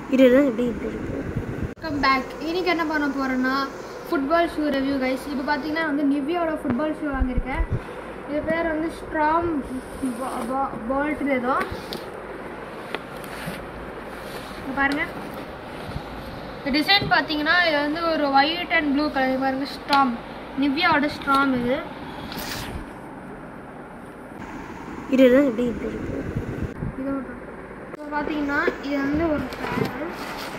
இதுதான் எப்படி இப்படி இருக்கு கம் பேக் இன்னைக்கு என்ன பண்ண போகிறோன்னா ஃபுட்பால் ஷூ ரிவ்யூ கைஸ் இப்போ பார்த்தீங்கன்னா வந்து நிவ்யாவோட ஃபுட்பால் ஷூ வாங்கியிருக்கேன் இது பேர் வந்து ஸ்ட்ராங் பால்ட் ஏதோ இங்க பாருங்க இந்த டிசைன் பார்த்தீங்கன்னா இது வந்து ஒரு ஒயிட் அண்ட் ப்ளூ கலர் பாருங்க ஸ்ட்ராம் நிவ்யாவோட ஸ்ட்ராம் இது இதுதான் எப்படி இப்படி இருக்கு இது மட்டும் இப்போ பார்த்தீங்கன்னா இது வந்து ஒரு பேனல்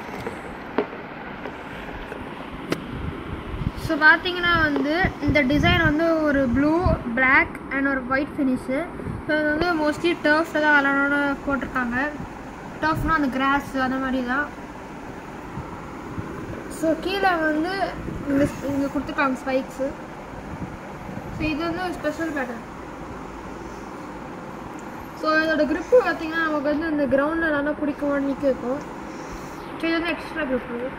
ஸோ பார்த்தீங்கன்னா வந்து இந்த டிசைன் வந்து ஒரு ப்ளூ Black அண்ட் ஒரு ஒயிட் ஃபினிஷு ஸோ இது வந்து மோஸ்ட்லி டர்ஃபில் தான் விளாடோட போட்டிருக்காங்க டர்ஃப்னால் அந்த கிராஸ் அந்த மாதிரி தான் ஸோ கீழே வந்து இந்த இங்கே கொடுத்துருக்காங்க ஸ்பைக்ஸு ஸோ இது வந்து ஒரு ஸ்பெஷல் பேட்டர்ன் ஸோ இதோட grip பார்த்தீங்கன்னா நமக்கு வந்து இந்த கிரவுண்டில் நல்லா பிடிக்கும் நிற்க வைக்கும் ஸோ இது வந்து எக்ஸ்ட்ரா grip இது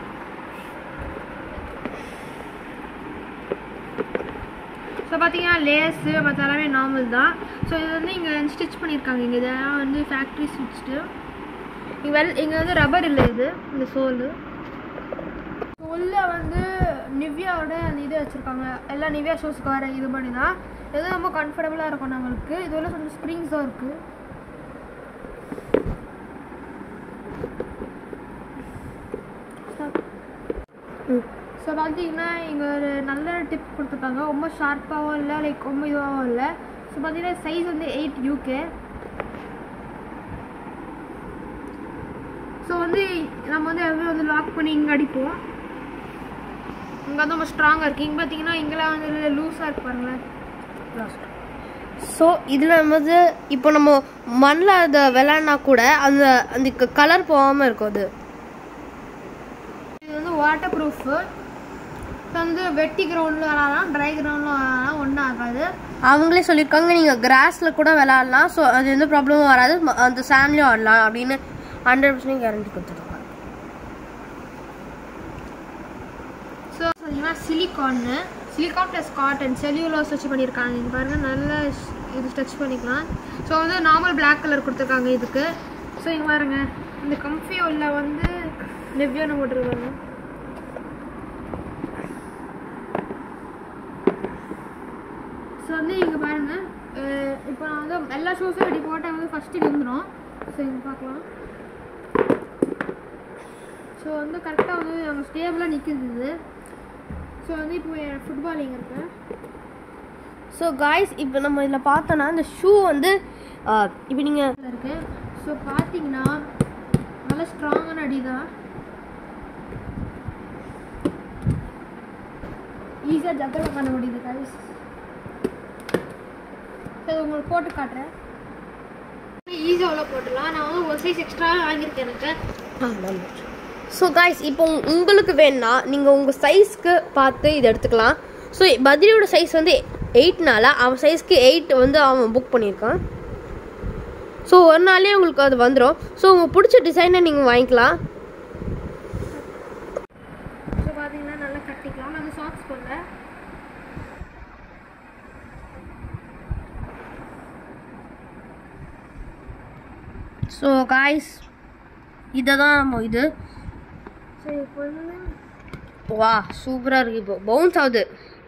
ஸோ பார்த்தீங்கன்னா லேஸு மற்ற எல்லாமே நார்மல் தான் ஸோ இது வந்து இங்கே ஸ்டிச் பண்ணியிருக்காங்க இங்கே இதெல்லாம் வந்து ஃபேக்ட்ரி ஸ்டிச்டு இங்கே வெல் இங்கே வந்து ரப்பர் இல்லை இது இந்த சோலு உள்ள வந்து நிவ்யாவோட அந்த இது வச்சுருக்காங்க எல்லா நிவ்யா ஷூஸ்க்கு வர இது பண்ணி தான் இது ரொம்ப கம்ஃபர்டபுளாக இருக்கும் நம்மளுக்கு இது உள்ள கொஞ்சம் ஸ்ப்ரிங்ஸ் தான் இருக்குது ஸோ பார்த்தீங்கன்னா இங்கே ஒரு நல்ல டிப் கொடுத்துருக்காங்க ரொம்ப ஷார்ப்பாகவும் இல்லை லைக் ரொம்ப இதுவாகவும் இல்லை ஸோ பார்த்தீங்கன்னா சைஸ் வந்து எயிட் யூகே ஸோ வந்து நம்ம வந்து எப்பவுமே வந்து லாக் பண்ணி இங்கே அடிப்போம் இங்கே வந்து ரொம்ப ஸ்ட்ராங்காக இருக்குது இங்கே பார்த்தீங்கன்னா இங்கெல்லாம் வந்து லூஸாக இருக்கு பாருங்களேன் ஸோ இதில் வந்து இப்போ நம்ம மண்ணில் அதை விளையாடினா கூட அந்த அந்த கலர் போகாமல் இருக்கும் அது இது வந்து வாட்டர் ப்ரூஃபு வந்து வெட்டி கிரவுண்டில் விளாடலாம் ட்ரை கிரவுண்டில் விளாடலாம் ஒன்றும் ஆகாது அவங்களே சொல்லியிருக்காங்க நீங்கள் கிராஸில் கூட விளையாடலாம் ஸோ அது எந்த ப்ராப்ளமும் வராது ம- அந்த சாண்ட்லேயும் ஆடலாம் அப்படின்னு ஹண்ட்ரட் பர்சன்ட் கேரண்டி கொடுத்துருக்காங்க ஸோ பார்த்தீங்கன்னா சிலிகான்னு சிலிகான் ப்ளஸ் காட்டன் செல்யூலோஸ் வச்சு பண்ணியிருக்காங்க இது பாருங்கள் நல்ல ஸ்- இது ஸ்ட்ரெச் பண்ணிக்கலாம் ஸோ வந்து நார்மல் Black கலர் கொடுத்துருக்காங்க இதுக்கு ஸோ இங்கே பாருங்க இந்த கம்ஃபி உள்ள வந்து நெவ்யோன்னு போட்டிருக்காங்க ஸோ வந்து இங்கே பாருங்க அஹ் இப்போ நான் வந்து எல்லா ஷூஸும் இப்படி போட்டால் வந்து ஃபஸ்ட்டு விழுந்துடும் ஸோ இங்கே பார்க்கலாம் ஸோ வந்து கரெக்டாக வந்து நம்ம ஸ்டேபிளாக நிற்கிது இது ஸோ வந்து இப்போ என் ஃபுட்பால் இங்கே இருக்கு ஸோ காய்ஸ் இப்போ நம்ம இதில் பார்த்தோன்னா இந்த ஷூ வந்து ஆஹ், இப்போ நீங்கள் இதுல இருக்கு ஸோ பார்த்தீங்கன்னா நல்ல ஸ்ட்ராங்கான அடி தான் ஈஸியாக ஜக்கெல்லாம் பண்ண முடியுது கைஸ் சரி உங்களுக்கு போட்டு காட்டுறேன் ஈஸியாக உள்ள போட்டுடலாம் நான் வந்து ஒரு சைஸ் எக்ஸ்ட்ரா வாங்கியிருக்கேன் எனக்கு ஸோ காய்ஸ் இப்போ உங்க- உங்களுக்கு வேணும்னா நீங்கள் உங்கள் சைஸ்க்கு பார்த்து இதை எடுத்துக்கலாம் ஸோ பத்ரியோட சைஸ் வந்து எயிட்னால அவன் சைஸ்க்கு எயிட் வந்து அவன் புக் பண்ணியிருக்கான் ஸோ ஒரு நாளே உங்களுக்கு அது வந்துடும் ஸோ உங்களுக்கு பிடிச்ச டிசைனை நீங்கள் வாங்கிக்கலாம் ஸோ பார்த்தீங்கன்னா நல்லா கட்டிக்கலாம் நான் சாக்ஸ் போடல ஸோ காய்ஸ் இதை தான் நம்ம இது ஸோ இப்போ வந்து வா சூப்பராக இருக்குது இப்போ பவுன்ஸ் ஆகுது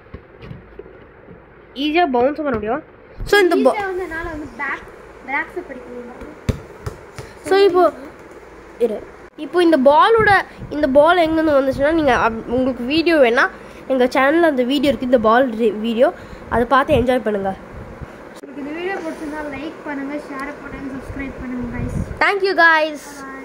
ஈஸியாக பவுன்ஸ் பண்ண முடியும் ஸோ இந்த ப- ஈஸியாக வந்து என்னால் வந்து பேக் பேக்ஸை படிக்கணும் ஸோ இப்போ இரு இப்போ இந்த பாலோட இந்த பால் எங்கேருந்து வந்துச்சுன்னா நீங்கள் உங்களுக்கு வீடியோ வேணால் எங்கள் சேனலில் அந்த வீடியோ இருக்குது இந்த பால் வீடியோ அதை பார்த்து என்ஜாய் பண்ணுங்கள் உங்களுக்கு இந்த வீடியோ பிடிச்சிருந்தா லைக் பண்ணுங்கள் ஷேர் பண்ணுங்கள் சப்ஸ்கிரைப் பண்ணுங்கள் கைஸ் தேங்க்யூ காய்ஸ் பாய்